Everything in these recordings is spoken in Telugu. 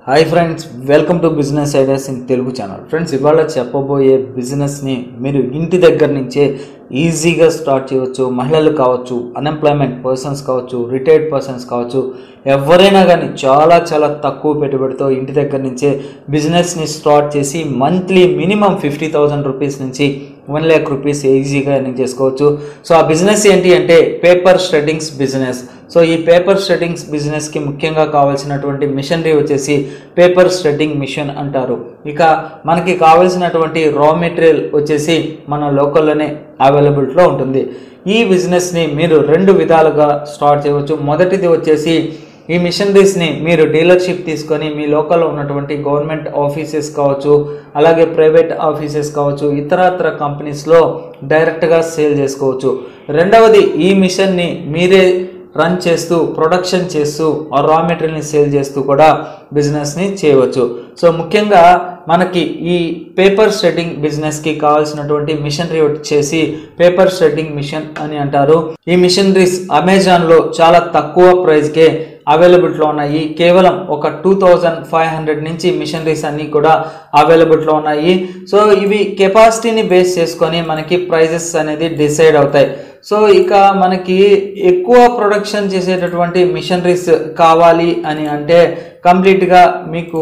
hi friends welcome to business ideas in Telugu channel friends ఇవాళ చెప్పబోయే బిజినెస్ని మీరు ఇంటి దగ్గర నుంచే ఈజీగా స్టార్ట్ చేయవచ్చు మహిళలు కావచ్చు అన్ఎంప్లాయ్మెంట్ పర్సన్స్ కావచ్చు రిటైర్డ్ పర్సన్స్ కావచ్చు ఎవరైనా కానీ చాలా చాలా తక్కువ పెట్టుబడితో ఇంటి దగ్గర నుంచే బిజినెస్ని స్టార్ట్ చేసి monthly minimum fifty thousand rupees నుంచి వన్ ల్యాక్ రూపీస్ ఈజీగా ఎర్నింగ్ చేసుకోవచ్చు సో ఆ బిజినెస్ ఏంటి అంటే పేపర్ స్ట్రెడ్డింగ్స్ బిజినెస్ సో ఈ పేపర్ స్ట్రెడ్డింగ్స్ బిజినెస్కి ముఖ్యంగా కావాల్సినటువంటి మిషనరీ వచ్చేసి పేపర్ స్ట్రెడ్డింగ్ మిషన్ అంటారు ఇక మనకి కావాల్సినటువంటి రా మెటీరియల్ వచ్చేసి మన లోకల్లోనే అవైలబిలిటీలో ఉంటుంది ఈ బిజినెస్ని మీరు రెండు విధాలుగా స్టార్ట్ చేయవచ్చు మొదటిది వచ్చేసి ఈ మిషనరీస్ని మీరు డీలర్షిప్ తీసుకొని మీ లోకల్లో ఉన్నటువంటి గవర్నమెంట్ ఆఫీసెస్ కావచ్చు అలాగే ప్రైవేట్ ఆఫీసెస్ కావచ్చు ఇతరత్ర కంపెనీస్లో డైరెక్ట్గా సేల్ చేసుకోవచ్చు రెండవది ఈ మిషన్ని మీరే రన్ చేస్తూ ప్రొడక్షన్ చేస్తూ ఆ రా మెటీరియల్ని సేల్ చేస్తూ కూడా బిజినెస్ని చేయవచ్చు సో ముఖ్యంగా మనకి ఈ పేపర్ స్ట్రెడ్డింగ్ బిజినెస్కి కావాల్సినటువంటి మిషనరీ వచ్చేసి పేపర్ స్ట్రెడ్డింగ్ మిషన్ అని అంటారు ఈ మిషనరీస్ అమెజాన్లో చాలా తక్కువ ప్రైస్కే అవైలబిలిటీలో ఉన్నాయి కేవలం ఒక టూ థౌజండ్ ఫైవ్ హండ్రెడ్ నుంచి మిషనరీస్ అన్నీ కూడా అవైలబిలిటీలో ఉన్నాయి సో ఇవి కెపాసిటీని బేస్ చేసుకొని మనకి ప్రైజెస్ అనేది డిసైడ్ అవుతాయి సో ఇక మనకి ఎక్కువ ప్రొడక్షన్ చేసేటటువంటి మిషనరీస్ కావాలి అని అంటే కంప్లీట్గా మీకు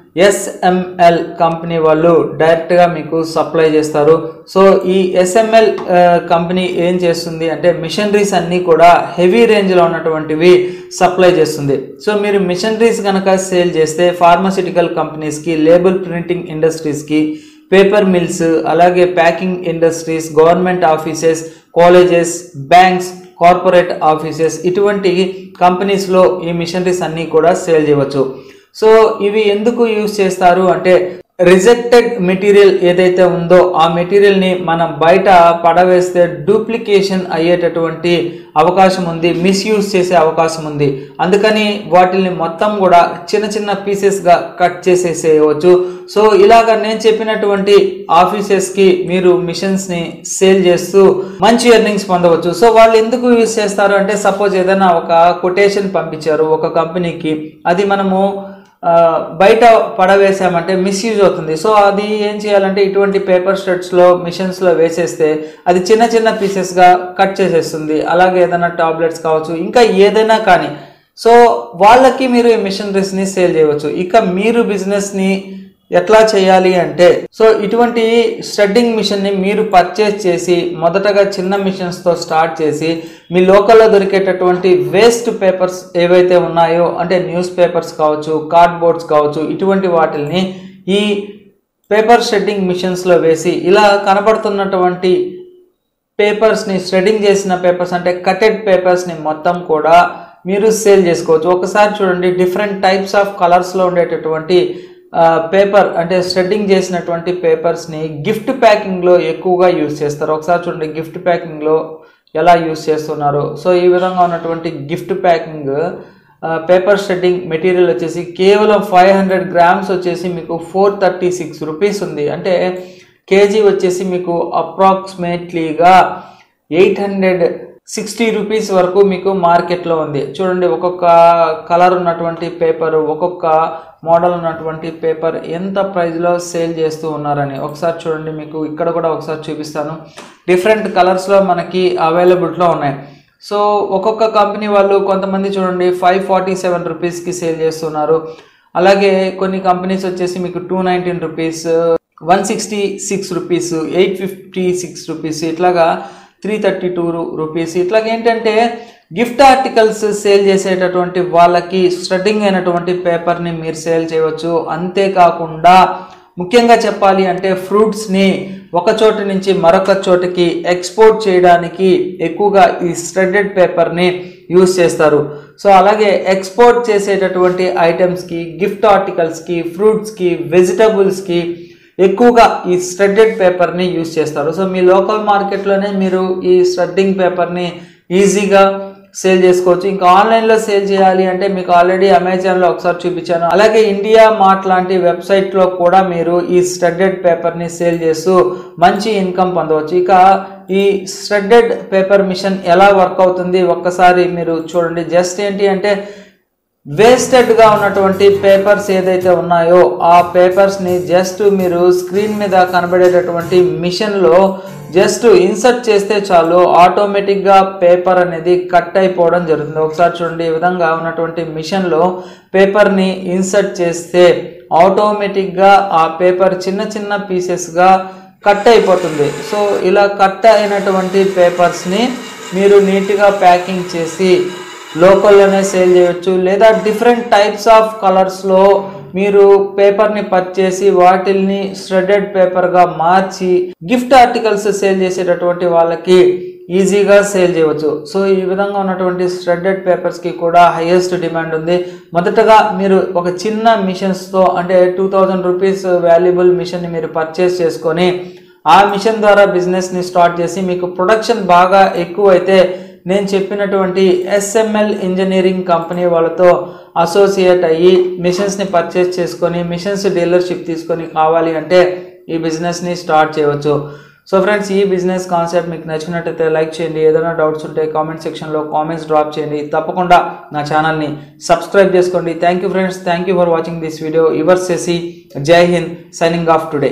ఎస్ఎంఎల్ కంపెనీ వాళ్ళు డైరెక్ట్గా మీకు సప్లై చేస్తారు సో ఈ ఎస్ఎంఎల్ కంపెనీ ఏం చేస్తుంది అంటే మిషనరీస్ అన్నీ కూడా హెవీ రేంజ్లో ఉన్నటువంటివి సప్లై చేస్తుంది సో మీరు మిషనరీస్ కనుక సేల్ చేస్తే ఫార్మసిటికల్ కంపెనీస్కి లేబుల్ ప్రింటింగ్ ఇండస్ట్రీస్కి పేపర్ మిల్స్ అలాగే packing industries government offices colleges banks corporate offices ఇటువంటి కంపెనీస్లో ఈ మిషనరీస్ అన్నీ కూడా సేల్ చేయవచ్చు సో ఇవి ఎందుకు యూజ్ చేస్తారు అంటే రిజెక్టెడ్ మెటీరియల్ ఏదైతే ఉందో ఆ మెటీరియల్ని మనం బయట పడవేస్తే డూప్లికేషన్ అయ్యేటటువంటి అవకాశం ఉంది మిస్యూజ్ చేసే అవకాశం ఉంది అందుకని వాటిని మొత్తం కూడా చిన్న చిన్న పీసెస్గా కట్ చేసేసేయవచ్చు సో ఇలాగ నేను చెప్పినటువంటి ఆఫీసెస్కి మీరు మిషన్స్ని సేల్ చేస్తూ మంచి ఎర్నింగ్స్ పొందవచ్చు సో వాళ్ళు ఎందుకు యూజ్ చేస్తారు అంటే సపోజ్ ఏదైనా ఒక కొటేషన్ పంపించారు ఒక కంపెనీకి అది మనము బయట పడవేసామంటే మిస్యూజ్ అవుతుంది సో అది ఏం చేయాలంటే ఇటువంటి పేపర్ స్టడ్స్లో మిషన్స్లో వేసేస్తే అది చిన్న చిన్న పీసెస్గా కట్ చేసేస్తుంది అలాగే ఏదైనా టాబ్లెట్స్ కావచ్చు ఇంకా ఏదైనా కానీ సో వాళ్ళకి మీరు ఈ మిషనరీస్ని సేల్ చేయవచ్చు ఇక మీరు బిజినెస్ని ఎట్లా చేయాలి అంటే సో ఇటువంటి స్టడ్డింగ్ మిషన్ని మీరు పర్చేస్ చేసి మొదటగా చిన్న మిషన్స్తో స్టార్ట్ చేసి మీ లోకల్లో దొరికేటటువంటి వేస్ట్ పేపర్స్ ఏవైతే ఉన్నాయో అంటే న్యూస్ పేపర్స్ కావచ్చు కార్డ్బోర్డ్స్ కావచ్చు ఇటువంటి వాటిల్ని ఈ పేపర్ షెడ్డింగ్ మిషన్స్లో వేసి ఇలా కనబడుతున్నటువంటి పేపర్స్ని ష్రెడ్డింగ్ చేసిన పేపర్స్ అంటే కటెడ్ పేపర్స్ని మొత్తం కూడా మీరు సేల్ చేసుకోవచ్చు ఒకసారి చూడండి డిఫరెంట్ టైప్స్ ఆఫ్ కలర్స్లో ఉండేటటువంటి పేపర్ అంటే స్ట్రెడ్డింగ్ చేసినటువంటి పేపర్స్ని గిఫ్ట్ ప్యాకింగ్లో ఎక్కువగా యూజ్ చేస్తారు ఒకసారి చూడండి గిఫ్ట్ ప్యాకింగ్లో ఎలా యూజ్ చేస్తున్నారు సో ఈ విధంగా ఉన్నటువంటి gift packing paper shredding material వచ్చేసి కేవలం ఫైవ్ హండ్రెడ్ గ్రామ్స్ వచ్చేసి మీకు ఫోర్ థర్టీ సిక్స్ రూపీస్ ఉంది అంటే కేజీ వచ్చేసి మీకు అప్రాక్సిమేట్లీగా ఎయిట్ హండ్రెడ్ సిక్స్టీ రూపీస్ వరకు మీకు మార్కెట్లో ఉంది చూడండి ఒక్కొక్క కలర్ ఉన్నటువంటి పేపర్ ఒక్కొక్క మోడల్ ఉన్నటువంటి పేపర్ ఎంత ప్రైస్లో సేల్ చేస్తూ ఉన్నారని ఒకసారి చూడండి మీకు ఇక్కడ కూడా ఒకసారి చూపిస్తాను డిఫరెంట్ కలర్స్లో మనకి అవైలబిలిటీలో ఉన్నాయి సో ఒక్కొక్క కంపెనీ వాళ్ళు కొంతమంది చూడండి ఫైవ్ ఫార్టీ సెవెన్ రూపీస్కి సేల్ చేస్తున్నారు అలాగే కొన్ని కంపెనీస్ వచ్చేసి మీకు two nineteen rupees one sixty six rupees eight fifty six rupees ఇట్లాగా త్రీ థర్టీ టూ రూపీస్ ఇట్లాగ ఏంటంటే గిఫ్ట్ ఆర్టికల్స్ సేల్ చేసేటటువంటి వాళ్ళకి స్ట్రెడ్డింగ్ అయినటువంటి పేపర్ని మీరు సేల్ చేయవచ్చు అంతేకాకుండా ముఖ్యంగా చెప్పాలి అంటే ఫ్రూట్స్ని ఒక చోటు నుంచి మరొక చోటుకి ఎక్స్పోర్ట్ చేయడానికి ఎక్కువగా ఈ స్ట్రెడెడ్ పేపర్ని యూస్ చేస్తారు సో అలాగే ఎక్స్పోర్ట్ చేసేటటువంటి ఐటమ్స్కి గిఫ్ట్ ఆర్టికల్స్కి ఫ్రూట్స్కి వెజిటబుల్స్కి ఎక్కువగా ఈ స్ట్రెడ్డెడ్ పేపర్ని యూజ్ చేస్తారు సో మీ లోకల్ మార్కెట్లోనే మీరు ఈ స్ట్రెడ్డింగ్ పేపర్ని ఈజీగా సేల్ చేసుకోవచ్చు ఇంకా ఆన్లైన్లో సేల్ చేయాలి అంటే మీకు ఆల్రెడీ అమెజాన్లో ఒకసారి చూపించాను అలాగే ఇండియా మార్ట్ లాంటి వెబ్సైట్లో కూడా మీరు ఈ స్టడ్డెడ్ పేపర్ని సేల్ చేస్తూ మంచి ఇన్కమ్ పొందవచ్చు ఇక ఈ స్టడ్డెడ్ పేపర్ మిషన్ ఎలా వర్క్ అవుతుంది ఒక్కసారి మీరు చూడండి జస్ట్ ఏంటి అంటే వేస్టెడ్గా ఉన్నటువంటి పేపర్స్ ఏదైతే ఉన్నాయో ఆ పేపర్స్ని జస్ట్ మీరు స్క్రీన్ మీద కనబడేటటువంటి మిషన్లో జస్ట్ ఇన్సర్ట్ చేస్తే చాలు ఆటోమేటిక్గా పేపర్ అనేది కట్ అయిపోవడం జరుగుతుంది ఒకసారి చూడండి ఈ విధంగా ఉన్నటువంటి మిషన్లో పేపర్ని ఇన్సర్ట్ చేస్తే ఆటోమేటిక్గా ఆ పేపర్ చిన్న చిన్న పీసెస్గా కట్ అయిపోతుంది సో ఇలా కట్ అయినటువంటి పేపర్స్ని మీరు నీట్గా ప్యాకింగ్ చేసి లోకల్లోనే సేల్ చేయొచ్చు లేదా డిఫరెంట్ టైప్స్ ఆఫ్ కలర్స్లో మీరు పేపర్ని పర్చేసి వాటిల్ని ష్రెడెడ్ పేపర్గా మార్చి గిఫ్ట్ ఆర్టికల్స్ సేల్ చేసేటటువంటి వాళ్ళకి ఈజీగా సేల్ చేయవచ్చు సో ఈ విధంగా ఉన్నటువంటి ష్రెడెడ్ పేపర్స్కి కూడా హైయెస్ట్ డిమాండ్ ఉంది మొదటగా మీరు ఒక చిన్న మిషన్స్తో అంటే టూ థౌజండ్ రూపీస్ వాల్యుబుల్ మిషన్ని మీరు పర్చేస్ చేసుకొని ఆ మిషన్ ద్వారా బిజినెస్ని స్టార్ట్ చేసి మీకు ప్రొడక్షన్ బాగా ఎక్కువైతే నేను చెప్పినటువంటి ఎస్ఎంఎల్ ఇంజనీరింగ్ కంపెనీ వాళ్ళతో అసోసియేట్ అయ్యి మిషన్స్ని పర్చేస్ చేసుకొని మిషన్స్ డీలర్షిప్ తీసుకొని కావాలి అంటే ఈ బిజినెస్ని స్టార్ట్ చేయవచ్చు సో ఫ్రెండ్స్ ఈ బిజినెస్ కాన్సెప్ట్ మీకు నచ్చినట్టయితే లైక్ చేయండి ఏదైనా డౌట్స్ ఉంటే కామెంట్ సెక్షన్లో కామెంట్స్ డ్రాప్ చేయండి తప్పకుండా నా ఛానల్ని సబ్స్క్రైబ్ చేసుకోండి thank you friends thank you for watching this video your సెసి జై హింద్ signing off today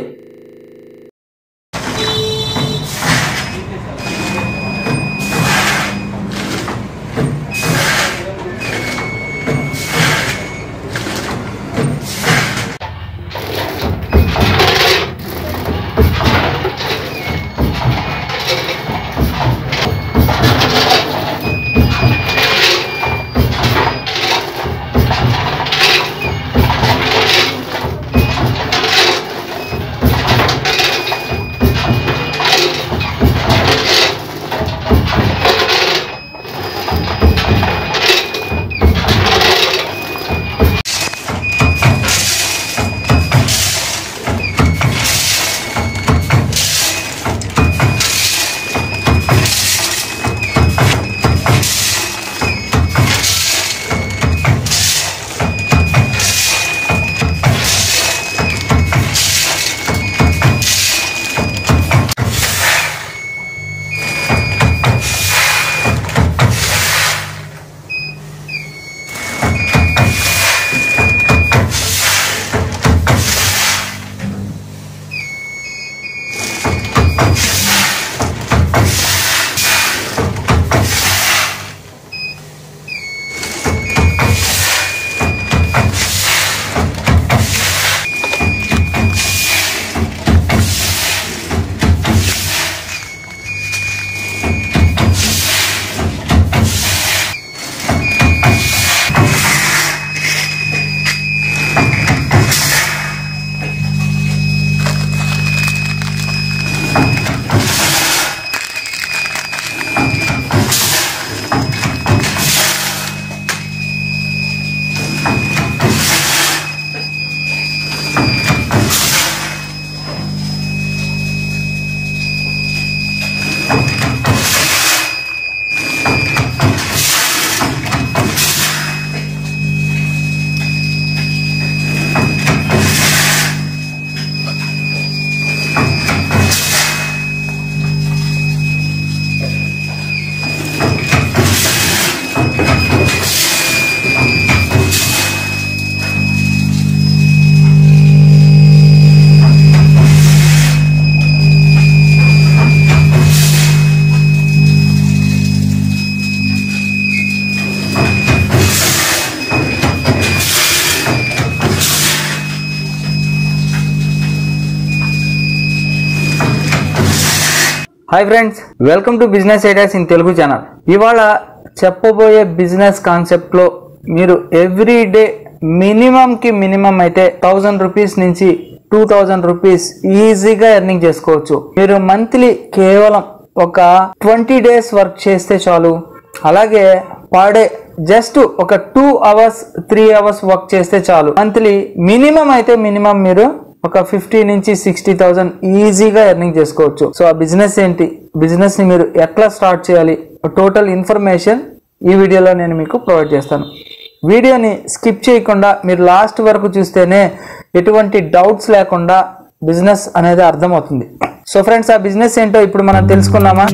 hi friends welcome to business ideas in Telugu channel ఇవాళ చెప్పబోయే బిజినెస్ కాన్సెప్ట్లో మీరు ఎవ్రీ డే మినిమంకి మినిమం అయితే థౌజండ్ రూపీస్ నుంచి టూ థౌజండ్ రూపీస్ ఈజీగా ఎర్నింగ్ చేసుకోవచ్చు మీరు మంత్లీ కేవలం ఒక ట్వంటీ డేస్ వర్క్ చేస్తే చాలు అలాగే పర్ డే జస్ట్ ఒక two hours three hours work చేస్తే చాలు మంత్లీ మినిమం అయితే మినిమం మీరు ఒక ఫిఫ్టీ నుంచి సిక్స్టీ థౌసండ్ ఈజీగా ఎర్నింగ్ చేసుకోవచ్చు సో ఆ బిజినెస్ ఏంటి బిజినెస్ ని మీరు ఎట్లా స్టార్ట్ చేయాలి టోటల్ ఇన్ఫర్మేషన్ ఈ వీడియోలో నేను మీకు ప్రొవైడ్ చేస్తాను వీడియోని స్కిప్ చేయకుండా మీరు లాస్ట్ వరకు చూస్తేనే ఎటువంటి డౌట్స్ లేకుండా బిజినెస్ అనేది అర్థమవుతుంది సో ఫ్రెండ్స్ ఆ బిజినెస్ ఏంటో ఇప్పుడు మనం తెలుసుకుందామా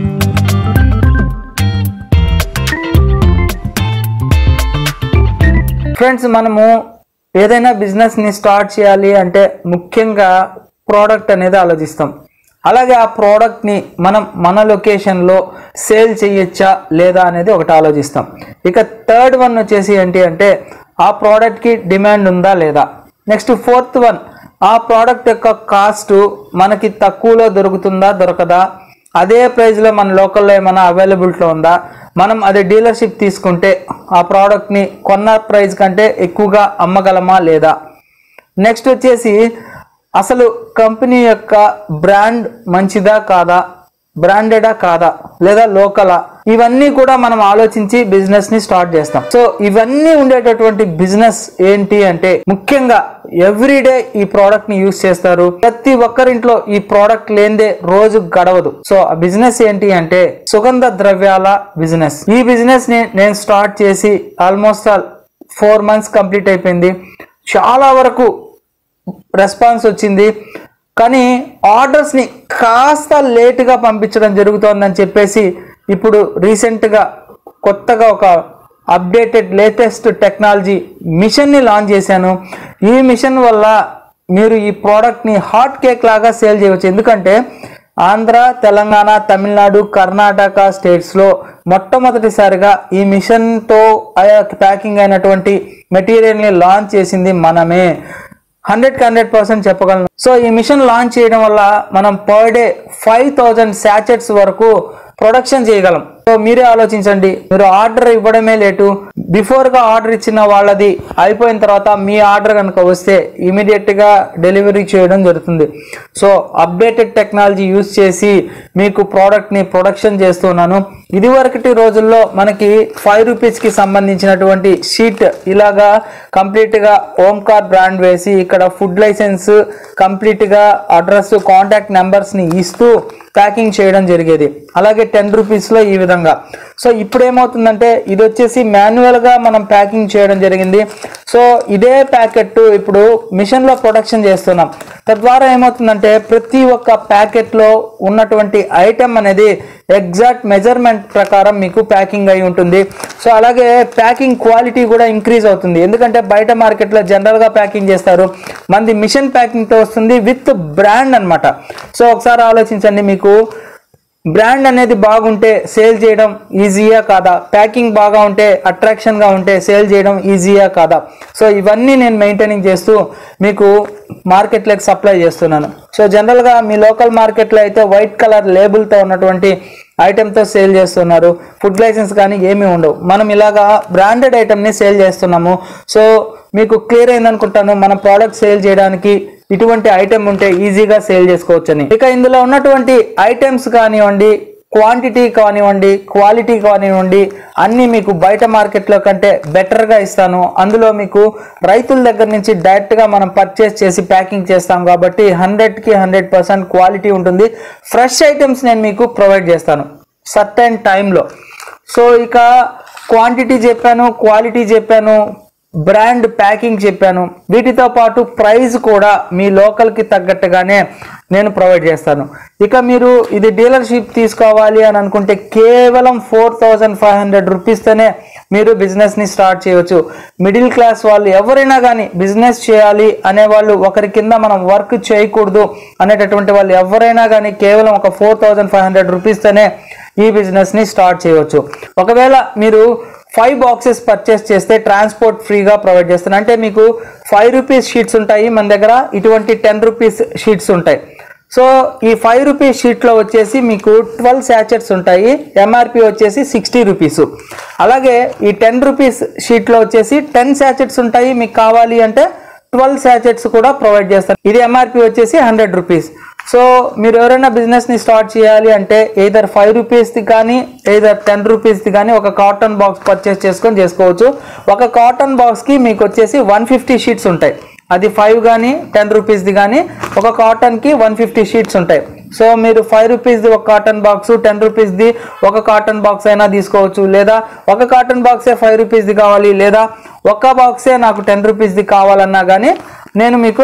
ఫ్రెండ్స్ మనము ఏదైనా బిజినెస్ని స్టార్ట్ చేయాలి అంటే ముఖ్యంగా ప్రోడక్ట్ అనేది ఆలోచిస్తాం అలాగే ఆ ప్రోడక్ట్ని మనం మన లొకేషన్లో సేల్ చేయొచ్చా లేదా అనేది ఒకటి ఆలోచిస్తాం ఇక థర్డ్ వన్ వచ్చేసి ఏంటి అంటే ఆ ప్రోడక్ట్కి డిమాండ్ ఉందా లేదా నెక్స్ట్ ఫోర్త్ వన్ ఆ ప్రోడక్ట్ యొక్క కాస్ట్ మనకి తక్కువలో దొరుకుతుందా దొరకదా అదే ప్రైస్లో మన లోకల్లో ఏమైనా అవైలబిలిటీలో ఉందా మనం అదే డీలర్షిప్ తీసుకుంటే ఆ ప్రోడక్ట్ని కొన్న ప్రైస్ కంటే ఎక్కువగా అమ్మగలమా లేదా నెక్స్ట్ వచ్చేసి అసలు కంపెనీ యొక్క బ్రాండ్ మంచిదా కాదా బ్రాండెడా కాదా లేదా లోకలా ఇవన్నీ కూడా మనం ఆలోచించి బిజినెస్ ని స్టార్ట్ చేస్తాం సో ఇవన్నీ ఉండేటటువంటి బిజినెస్ ఏంటి అంటే ముఖ్యంగా ఎవ్రీడే ఈ ప్రోడక్ట్ ని యూజ్ చేస్తారు ప్రతి ఒక్కరింట్లో ఈ ప్రోడక్ట్ లేనిదే రోజు గడవదు సో ఆ బిజినెస్ ఏంటి అంటే సుగంధ ద్రవ్యాల బిజినెస్ ఈ బిజినెస్ ని నేను స్టార్ట్ చేసి almost all four months complete అయిపోయింది చాలా వరకు రెస్పాన్స్ వచ్చింది కానీ ఆర్డర్స్ని కాస్త లేటుగా పంపించడం జరుగుతోందని చెప్పేసి ఇప్పుడు రీసెంట్గా కొత్తగా ఒక అప్డేటెడ్ లేటెస్ట్ టెక్నాలజీ మిషన్ని లాంచ్ చేశాను ఈ మిషన్ వల్ల మీరు ఈ ప్రోడక్ట్ని హాట్ కేక్ లాగా సేల్ చేయవచ్చు ఎందుకంటే ఆంధ్ర తెలంగాణ తమిళనాడు కర్ణాటక స్టేట్స్లో మొట్టమొదటిసారిగా ఈ మిషన్తో ప్యాకింగ్ అయినటువంటి మెటీరియల్ని లాంచ్ చేసింది మనమే హండ్రెడ్కి హండ్రెడ్ పర్సెంట్ చెప్పగలను సో ఈ మిషన్ లాంచ్ చేయడం వల్ల మనం per day five thousand sachets వరకు ప్రొడక్షన్ చేయగలం సో మీరే ఆలోచించండి మీరు ఆర్డర్ ఇవ్వడమే లేటు బిఫోర్ గా ఆర్డర్ ఇచ్చిన వాళ్ళది అయిపోయిన తర్వాత మీ ఆర్డర్ కనుక వస్తే ఇమీడియట్ గా డెలివరీ చేయడం జరుగుతుంది సో అప్డేటెడ్ టెక్నాలజీ యూస్ చేసి మీకు ప్రోడక్ట్ ని ప్రొడక్షన్ చేస్తున్నాను ఇదివరకటి రోజుల్లో మనకి ఫైవ్ రూపీస్ కి సంబంధించినటువంటి షీట్ ఇలాగా కంప్లీట్ గా ఓంకార్ బ్రాండ్ వేసి ఇక్కడ ఫుడ్ లైసెన్స్ కంప్లీట్ గా అడ్రస్ కాంటాక్ట్ నెంబర్స్ ని ఇస్తూ ప్యాకింగ్ చేయడం జరిగేది అలాగే టెన్ రూపీస్లో ఈ విధంగా సో ఇప్పుడు ఏమవుతుందంటే ఇది వచ్చేసి మాన్యువల్గా మనం ప్యాకింగ్ చేయడం జరిగింది సో ఇదే ప్యాకెట్ ఇప్పుడు మిషన్లో ప్రొడక్షన్ చేస్తున్నాం తద్వారా ఏమవుతుందంటే ప్రతి ఒక్క ప్యాకెట్లో ఉన్నటువంటి ఐటెం అనేది ఎగ్జాక్ట్ మెజర్మెంట్ ప్రకారం మీకు ప్యాకింగ్ అయి ఉంటుంది సో అలాగే ప్యాకింగ్ క్వాలిటీ కూడా ఇంక్రీజ్ అవుతుంది ఎందుకంటే బయట మార్కెట్లో జనరల్గా ప్యాకింగ్ చేస్తారు మనది మిషన్ ప్యాకింగ్తో వస్తుంది విత్ బ్రాండ్ అన్నమాట సో ఒకసారి ఆలోచించండి మీకు బ్రాండ్ అనేది బాగుంటే సేల్ చేయడం ఈజీయా కాదా ప్యాకింగ్ బాగా ఉంటే అట్రాక్షన్గా ఉంటే సేల్ చేయడం ఈజీయా కాదా సో ఇవన్నీ నేను మెయింటైనింగ్ చేస్తూ మీకు మార్కెట్లోకి సప్లై చేస్తున్నాను సో జనరల్గా మీ లోకల్ మార్కెట్లో అయితే వైట్ కలర్ లేబుల్తో ఉన్నటువంటి ఐటెంతో సేల్ చేస్తున్నారు ఫుడ్ లైసెన్స్ కానీ ఏమీ ఉండవు మనం ఇలాగా బ్రాండెడ్ ఐటెంని సేల్ చేస్తున్నాము సో మీకు క్లియర్ అయిందనుకుంటాను మన ప్రోడక్ట్ సేల్ చేయడానికి ఇటువంటి ఐటెం ఉంటే ఈజీగా సేల్ చేసుకోవచ్చని ఇక ఇందులో ఉన్నటువంటి ఐటమ్స్ కానివ్వండి క్వాంటిటీ కానివ్వండి క్వాలిటీ కానివ్వండి అన్నీ మీకు బయట మార్కెట్లో కంటే బెటర్గా ఇస్తాను అందులో మీకు రైతుల దగ్గర నుంచి డైరెక్ట్గా మనం పర్చేస్ చేసి ప్యాకింగ్ చేస్తాం కాబట్టి హండ్రెడ్కి హండ్రెడ్ పర్సెంట్ క్వాలిటీ ఉంటుంది ఫ్రెష్ ఐటమ్స్ నేను మీకు ప్రొవైడ్ చేస్తాను సర్టెన్ టైంలో సో ఇక క్వాంటిటీ చెప్పాను క్వాలిటీ చెప్పాను బ్రాండ్ ప్యాకింగ్ చెప్పాను వీటితో పాటు ప్రైస్ కూడా మీ లోకల్కి తగ్గట్టుగానే నేను ప్రొవైడ్ చేస్తాను ఇక మీరు ఇది డీలర్షిప్ తీసుకోవాలి అని అనుకుంటే కేవలం ఫోర్ థౌజండ్ ఫైవ్ హండ్రెడ్ రూపీస్తోనే మీరు బిజినెస్ని స్టార్ట్ చేయవచ్చు మిడిల్ క్లాస్ వాళ్ళు ఎవరైనా కానీ బిజినెస్ చేయాలి అనే వాళ్ళు ఒకరి కింద మనం వర్క్ చేయకూడదు అనేటటువంటి వాళ్ళు ఎవరైనా కానీ కేవలం ఒక ఫోర్ థౌజండ్ ఫైవ్ హండ్రెడ్ రూపీస్తోనే ఈ బిజినెస్ని స్టార్ట్ చేయవచ్చు ఒకవేళ మీరు ఫైవ్ బాక్సెస్ పర్చేస్ చేస్తే ట్రాన్స్పోర్ట్ ఫ్రీగా ప్రొవైడ్ చేస్తాను అంటే మీకు ఫైవ్ రూపీస్ షీట్స్ ఉంటాయి మన దగ్గర ఇటువంటి టెన్ రూపీస్ షీట్స్ ఉంటాయి సో ఈ ఫైవ్ రూపీస్ షీట్లో వచ్చేసి మీకు ట్వెల్వ్ శాచెట్స్ ఉంటాయి ఎంఆర్పి వచ్చేసి సిక్స్టీ రూపీస్ అలాగే ఈ టెన్ రూపీస్ షీట్లో వచ్చేసి టెన్ శాచెట్స్ ఉంటాయి మీకు కావాలి అంటే ట్వెల్వ్ శాచెట్స్ కూడా ప్రొవైడ్ చేస్తాను ఇది ఎంఆర్పి వచ్చేసి హండ్రెడ్ రూపీస్ సో మీరు ఎవరైనా బిజినెస్ని స్టార్ట్ చేయాలి అంటే ఏదర్ ఫైవ్ రూపీస్ది కానీ ఏదర్ టెన్ రూపీస్ది కానీ ఒక కాటన్ బాక్స్ పర్చేస్ చేసుకొని చేసుకోవచ్చు ఒక కాటన్ బాక్స్కి మీకు వచ్చేసి వన్ ఫిఫ్టీ షీట్స్ ఉంటాయి అది ఫైవ్ కానీ టెన్ రూపీస్ది కానీ ఒక కాటన్కి వన్ ఫిఫ్టీ షీట్స్ ఉంటాయి సో మీరు ఫైవ్ రూపీస్ది ఒక కాటన్ బాక్స్ టెన్ రూపీస్ది ఒక కాటన్ బాక్స్ అయినా తీసుకోవచ్చు లేదా ఒక కాటన్ బాక్సే ఫైవ్ రూపీస్ది కావాలి లేదా ఒక్క బాక్సే నాకు టెన్ రూపీస్ది కావాలన్నా కానీ నేను మీకు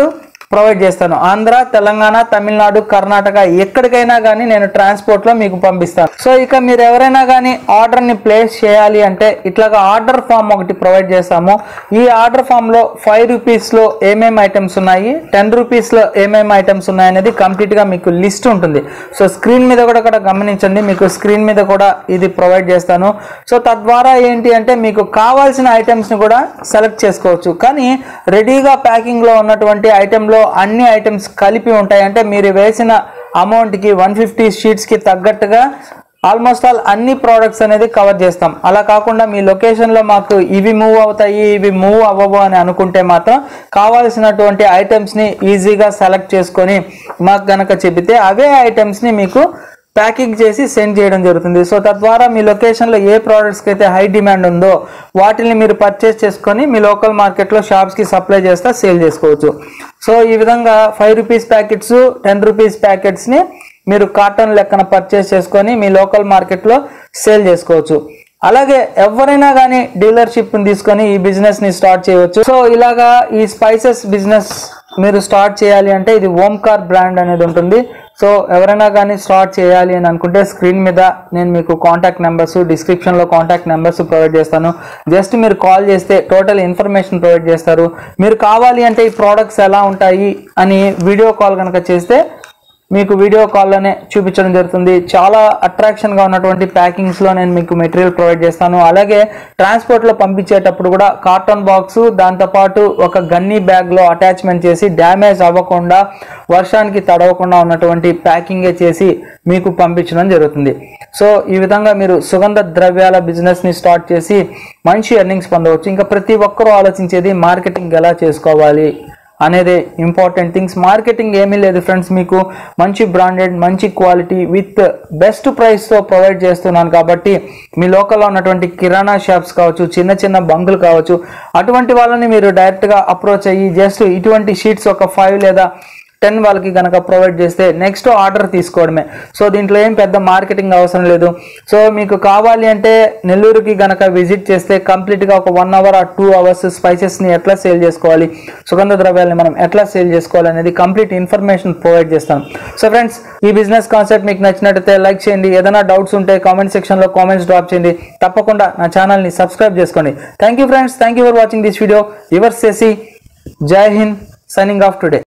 ప్రొవైడ్ చేస్తాను ఆంధ్ర తెలంగాణ తమిళనాడు కర్ణాటక ఎక్కడికైనా కానీ నేను ట్రాన్స్పోర్ట్లో మీకు పంపిస్తాను సో ఇక మీరు ఎవరైనా కానీ ఆర్డర్ని ప్లేస్ చేయాలి అంటే ఇట్లాగా ఆర్డర్ ఫామ్ ఒకటి ప్రొవైడ్ చేస్తాము ఈ ఆర్డర్ ఫామ్లో ఫైవ్ రూపీస్లో ఏమేమి ఐటమ్స్ ఉన్నాయి టెన్ రూపీస్లో ఏమేమి ఐటమ్స్ ఉన్నాయి అనేది కంప్లీట్గా మీకు లిస్ట్ ఉంటుంది సో స్క్రీన్ మీద కూడా కూడా గమనించండి మీకు స్క్రీన్ మీద కూడా ఇది ప్రొవైడ్ చేస్తాను సో తద్వారా ఏంటి అంటే మీకు కావాల్సిన ఐటమ్స్ని కూడా సెలెక్ట్ చేసుకోవచ్చు కానీ రెడీగా ప్యాకింగ్లో ఉన్నటువంటి ఐటెంలో అన్ని ఐటమ్స్ కలిపి ఉంటాయి అంటే మీరు వేసిన అమౌంట్కి వన్ ఫిఫ్టీ షీట్స్కి తగ్గట్టుగా ఆల్మోస్ట్ ఆల్ అన్ని ప్రోడక్ట్స్ అనేది కవర్ చేస్తాం అలా కాకుండా మీ లొకేషన్లో మాకు ఇవి మూవ్ అవుతాయి ఇవి మూవ్ అవ్వవు అని అనుకుంటే మాత్రం కావాల్సినటువంటి ఐటమ్స్ని ఈజీగా సెలెక్ట్ చేసుకొని మాకు గనక చెబితే అవే ఐటమ్స్ని మీకు ప్యాకింగ్ చేసి సెండ్ చేయడం జరుగుతుంది సో తద్వారా మీ లొకేషన్లో ఏ ప్రోడక్ట్స్కి అయితే హై డిమాండ్ ఉందో వాటిని మీరు పర్చేస్ చేసుకొని మీ లోకల్ మార్కెట్లో షాప్స్కి సప్లై చేస్తా సేల్ చేసుకోవచ్చు సో ఈ విధంగా five rupees packets ten rupees ప్యాకెట్స్ని మీరు కాటన్ లెక్కన పర్చేస్ చేసుకొని మీ లోకల్ మార్కెట్లో సేల్ చేసుకోవచ్చు అలాగే ఎవరైనా కానీ డీలర్షిప్ని తీసుకొని ఈ బిజినెస్ని స్టార్ట్ చేయవచ్చు సో ఇలాగా ఈ స్పైసెస్ బిజినెస్ మీరు స్టార్ట్ చేయాలి అంటే ఇది ఓంకార్ బ్రాండ్ అనేది ఉంటుంది సో ఎవరైనా కానీ స్టార్ట్ చేయాలి అని అనుకుంటే స్క్రీన్ మీద నేను మీకు కాంటాక్ట్ నెంబర్స్ డిస్క్రిప్షన్లో కాంటాక్ట్ నెంబర్స్ ప్రొవైడ్ చేస్తాను జస్ట్ మీరు కాల్ చేస్తే టోటల్ ఇన్ఫర్మేషన్ ప్రొవైడ్ చేస్తారు మీరు కావాలి అంటే ఈ ప్రోడక్ట్స్ ఎలా ఉంటాయి అని వీడియో కాల్ కనుక చేస్తే మీకు వీడియో కాల్లోనే చూపించడం జరుగుతుంది చాలా అట్రాక్షన్గా ఉన్నటువంటి ప్యాకింగ్స్లో నేను మీకు మెటీరియల్ ప్రొవైడ్ చేస్తాను అలాగే ట్రాన్స్పోర్ట్లో పంపించేటప్పుడు కూడా కార్టన్ బాక్స్ దాంతోపాటు ఒక గన్నీ బ్యాగ్లో అటాచ్మెంట్ చేసి డ్యామేజ్ అవ్వకుండా వర్షానికి తడవకుండా ఉన్నటువంటి ప్యాకింగే చేసి మీకు పంపించడం జరుగుతుంది సో ఈ విధంగా మీరు సుగంధ ద్రవ్యాల బిజినెస్ని స్టార్ట్ చేసి మంచి ఎర్నింగ్స్ పొందవచ్చు ఇంకా ప్రతి ఒక్కరూ ఆలోచించేది మార్కెటింగ్ ఎలా చేసుకోవాలి అనేది ఇంపార్టెంట్ థింగ్స్ మార్కెటింగ్ ఏమీ లేదు ఫ్రెండ్స్ మీకు మంచి బ్రాండెడ్ మంచి క్వాలిటీ విత్ బెస్ట్ ప్రైస్తో ప్రొవైడ్ చేస్తున్నాను కాబట్టి మీ లోకల్లో ఉన్నటువంటి కిరాణా షాప్స్ కావచ్చు చిన్న చిన్న బంకులు కావచ్చు అటువంటి వాళ్ళని మీరు డైరెక్ట్గా అప్రోచ్ అయ్యి జస్ట్ ఇటువంటి షీట్స్ ఒక ఫైవ్ లేదా టెన్ వాళ్ళకి కనుక ప్రొవైడ్ చేస్తే నెక్స్ట్ ఆర్డర్ తీసుకోవడమే సో దీంట్లో ఏం పెద్ద మార్కెటింగ్ అవసరం లేదు సో మీకు కావాలి అంటే నెల్లూరుకి గనక విజిట్ చేస్తే కంప్లీట్గా ఒక వన్ అవర్ ఆ టూ అవర్స్ స్పైసెస్ని ఎట్లా సేల్ చేసుకోవాలి సుగంధ ద్రవ్యాలని మనం ఎట్లా సేల్ చేసుకోవాలి అనేది కంప్లీట్ ఇన్ఫర్మేషన్ ప్రొవైడ్ చేస్తాను సో ఫ్రెండ్స్ ఈ బిజినెస్ కాన్సెప్ట్ మీకు నచ్చినట్టయితే లైక్ చేయండి ఏదైనా డౌట్స్ ఉంటే కామెంట్ సెక్షన్లో కామెంట్స్ డ్రాప్ చేయండి తప్పకుండా నా ఛానల్ని సబ్స్క్రైబ్ చేసుకోండి thank you friends thank you for watching this video your సేసి జై హింద్ సైనింగ్ ఆఫ్ టుడే